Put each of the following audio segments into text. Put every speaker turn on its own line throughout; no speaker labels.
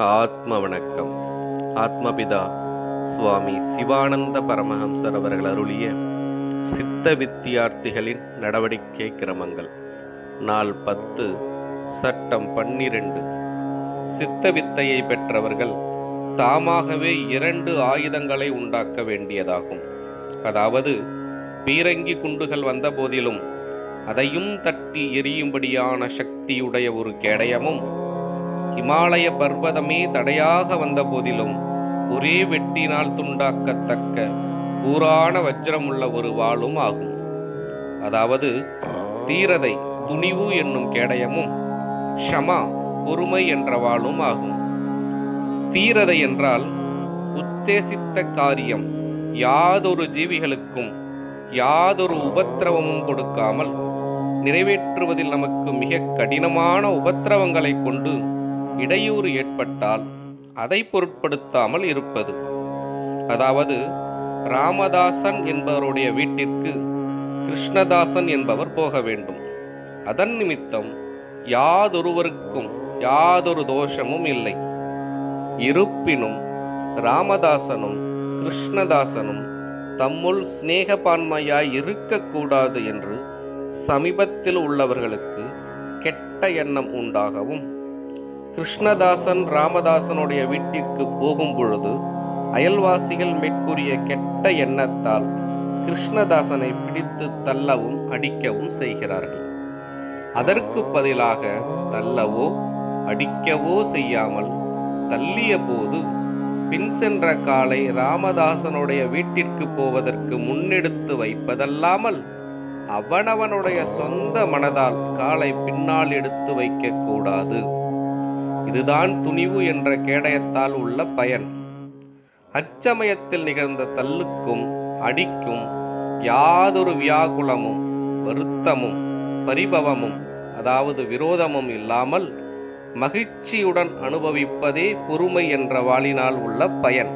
ஆத்ம வணக்கம் ஆத்மபிதா சுவாமி சிவானந்த பரமஹம்சர் அவர்கள் அருளிய சித்த வித்தியார்த்திகளின் நடவடிக்கை கிரமங்கள் நாள் பத்து சட்டம் பன்னிரண்டு சித்த வித்தையை பெற்றவர்கள் தாமாகவே இரண்டு ஆயுதங்களை உண்டாக்க வேண்டியதாகும் அதாவது பீரங்கி குண்டுகள் வந்த போதிலும் அதையும் தட்டி எரியும்படியான சக்தியுடைய ஒரு கேடயமும் இமாலய பர்வதமே தடையாக வந்த போதிலும் ஒரே வெட்டினால் துண்டாக்கத்தக்க கூரான வஜ்ரமுள்ள ஒரு வாளும் ஆகும் அதாவது தீரதை துணிவு என்னும் கேடயமும் ஷமா பொறுமை என்ற வாளும் ஆகும் தீரதை என்றால் உத்தேசித்த காரியம் யாதொரு ஜீவிகளுக்கும் யாதொரு உபத்திரவமும் கொடுக்காமல் நிறைவேற்றுவதில் நமக்கு மிக கடினமான உபத்திரவங்களை கொண்டு இடையூறு ஏற்பட்டால் அதை பொருட்படுத்தாமல் இருப்பது அதாவது ராமதாசன் என்பவருடைய வீட்டிற்கு கிருஷ்ணதாசன் என்பவர் போக வேண்டும் அதன் நிமித்தம் யாதொருவருக்கும் யாதொரு தோஷமும் இல்லை இருப்பினும் ராமதாசனும் கிருஷ்ணதாசனும் தம்முள் சிநேகபான்மையாய் இருக்கக்கூடாது என்று சமீபத்தில் உள்ளவர்களுக்கு கெட்ட எண்ணம் உண்டாகவும் கிருஷ்ணதாசன் ராமதாசனுடைய வீட்டிற்கு போகும் பொழுது அயல்வாசிகள் மேற்கூறிய கெட்ட எண்ணத்தால் கிருஷ்ணதாசனை பிடித்து தள்ளவும் அடிக்கவும் செய்கிறார்கள் அதற்கு பதிலாக தள்ளவோ அடிக்கவோ செய்யாமல் தள்ளிய போது பின் சென்ற காலை ராமதாசனுடைய வீட்டிற்கு போவதற்கு முன்னெடுத்து வைப்பதல்லாமல் அவனவனுடைய சொந்த மனதால் காலை பின்னால் எடுத்து வைக்க கூடாது இதுதான் துணிவு என்ற கேடயத்தால் உள்ள பயன் அச்சமயத்தில் நிகழ்ந்த தள்ளுக்கும் அடிக்கும் யாதொரு வியாகுலமும் வருத்தமும் பரிபவமும் அதாவது விரோதமும் இல்லாமல் மகிழ்ச்சியுடன் அனுபவிப்பதே பொறுமை என்ற வாளினால் உள்ள பயன்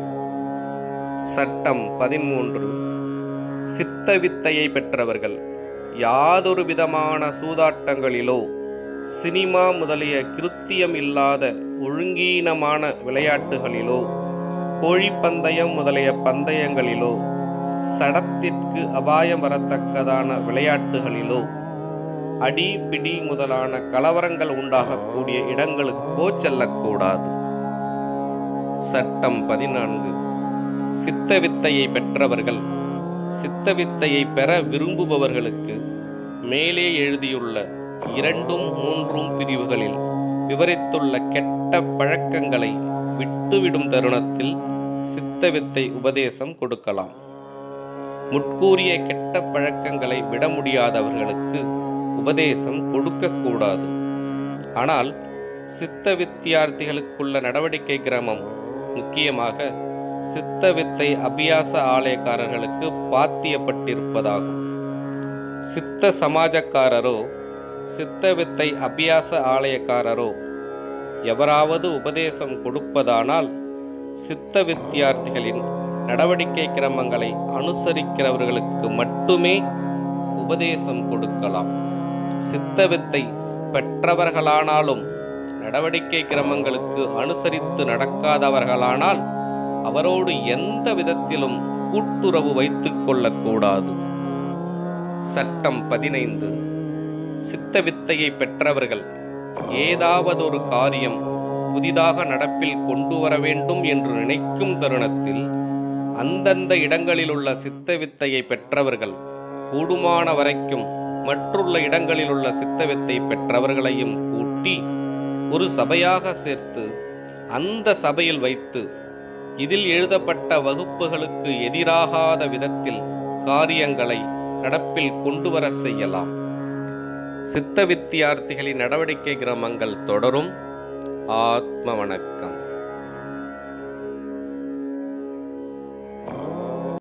சட்டம் பதிமூன்று சித்த வித்தையை பெற்றவர்கள் யாதொரு விதமான சூதாட்டங்களிலோ சினிமா முதலிய கிருத்தியம் இல்லாத ஒழுங்கீனமான விளையாட்டுகளிலோ கோழிப்பந்தயம் முதலிய பந்தயங்களிலோ சடத்திற்கு அபாயம் வரத்தக்கதான விளையாட்டுகளிலோ அடி பிடி முதலான கலவரங்கள் உண்டாகக்கூடிய இடங்களுக்கோ செல்லக்கூடாது சட்டம் பதினான்கு சித்த வித்தையை பெற்றவர்கள் சித்த வித்தையை பெற விரும்புபவர்களுக்கு மேலே எழுதியுள்ள இரண்டும் மூன்றும் பிரிவுகளில் விவரித்துள்ள கெட்ட பழக்கங்களை விட்டுவிடும் தருணத்தில் சித்த வித்தை உபதேசம் கொடுக்கலாம் முட்கூறிய கெட்ட பழக்கங்களை விட முடியாதவர்களுக்கு உபதேசம் கொடுக்கக்கூடாது ஆனால் சித்த வித்தியார்த்திகளுக்குள்ள நடவடிக்கை கிரமம் முக்கியமாக சித்த வித்தை அபியாச ஆலயக்காரர்களுக்கு பாத்தியப்பட்டிருப்பதாகும் சித்த சமாஜக்காரரோ சித்த வித்தை அபியாச ஆலயக்காரரோ எவராவது உபதேசம் கொடுப்பதானால் சித்த வித்தியார்த்திகளின் நடவடிக்கை கிரமங்களை அனுசரிக்கிறவர்களுக்கு மட்டுமே உபதேசம் கொடுக்கலாம் சித்த வித்தை பெற்றவர்களானாலும் நடவடிக்கை கிரமங்களுக்கு அனுசரித்து நடக்காதவர்களானால் அவரோடு எந்த விதத்திலும் கூட்டுறவு வைத்துக் கொள்ளக்கூடாது சட்டம் பதினைந்து சித்த வித்தையை பெற்றவர்கள் ஏதாவது ஒரு காரியம் புதிதாக நடப்பில் கொண்டு வர வேண்டும் என்று நினைக்கும் தருணத்தில் அந்தந்த இடங்களிலுள்ள சித்த வித்தையை பெற்றவர்கள் கூடுமான வரைக்கும் மற்றுள்ள இடங்களிலுள்ள சித்த வித்தை பெற்றவர்களையும் கூட்டி ஒரு சபையாக சேர்த்து அந்த சபையில் வைத்து இதில் எழுதப்பட்ட வகுப்புகளுக்கு எதிராகாத விதத்தில் காரியங்களை நடப்பில் கொண்டு வர செய்யலாம் சித்த வித்தியார்த்திகளின் நடவடிக்கை கிரமங்கள் தொடரும் ஆத்ம வணக்கம்